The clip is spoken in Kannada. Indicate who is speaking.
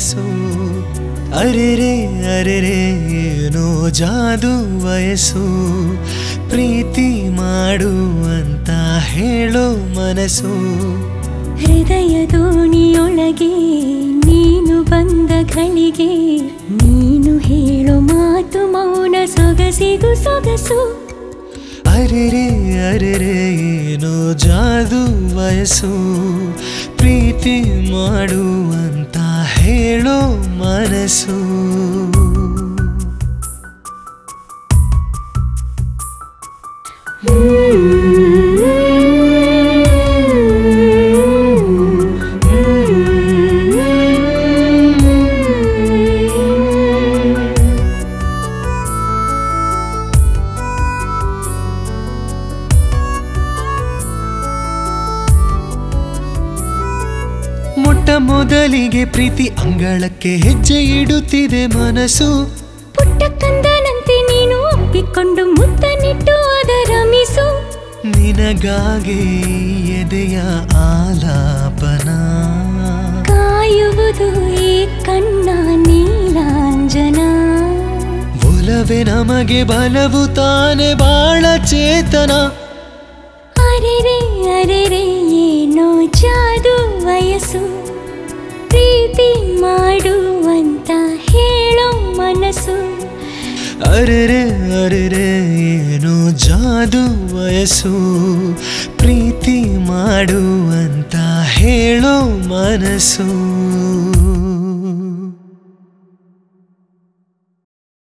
Speaker 1: ಮನಸ್ಸು ಅರೆರೆ ಅರೆರೆ ಏನೋ ಜಾದು ವಯಸ್ಸು ಪ್ರೀತಿ ಮಾಡು ಅಂತ ಹೇಳೋ ಮನಸ್ಸು
Speaker 2: ಹೃದಯ ದೋಣಿಯೊಳಗೆ ನೀನು ಬಂದ ಘಳಿಗೆ ನೀನು ಹೇಳೋ ಮಾತು ಮೌನ ಸೊಗಸಿಗೂ ಸೊಗಸು
Speaker 1: ಅರೆರೆ ಅರೆರೆ ಏನೋ ಜಾದು ವಯಸ್ಸು ಪ್ರೀತಿ ಮಾಡು ಅಂತ ಹೇಳೋ ಮನಸ್ಸು ಮೊಟ್ಟ ಮೊದಲಿಗೆ ಪ್ರೀತಿ ಅಂಗಳಕ್ಕೆ ಹೆಜ್ಜೆ ಇಡುತ್ತಿದೆ ಮನಸ್ಸು
Speaker 2: ಪುಟ್ಟ ಕಂದನಂತೆ ನೀನು ಒಪ್ಪಿಕೊಂಡು ಮುತ್ತನಿಟ್ಟು ಅದರ ಮಿಸು
Speaker 1: ನಿನಗಾಗಿ ಎದೆಯ ಆಲಾಪನ
Speaker 2: ಕಾಯುವುದು ಈ ಕಣ್ಣ ನೀಲಾಂಜನ
Speaker 1: ಒಲವೇ ನಮಗೆ ಬಲವು ತಾನೆ ಬಾಳ ಚೇತನ
Speaker 2: ಅರೆರೆ ಅರೆರೆ ಏನೋ ಜಾದು ವಯಸ್ಸು ಪ್ರೀತಿ ಮಾಡುವಂತ ಹೇಳೋ ಮನಸ್ಸು
Speaker 1: ಅರೆರೆ ಅರೆರೆ ಏನು ಜಾದು ವಯಸ್ಸು ಪ್ರೀತಿ ಮಾಡು ಅಂತ ಹೇಳೋ ಮನಸ್ಸು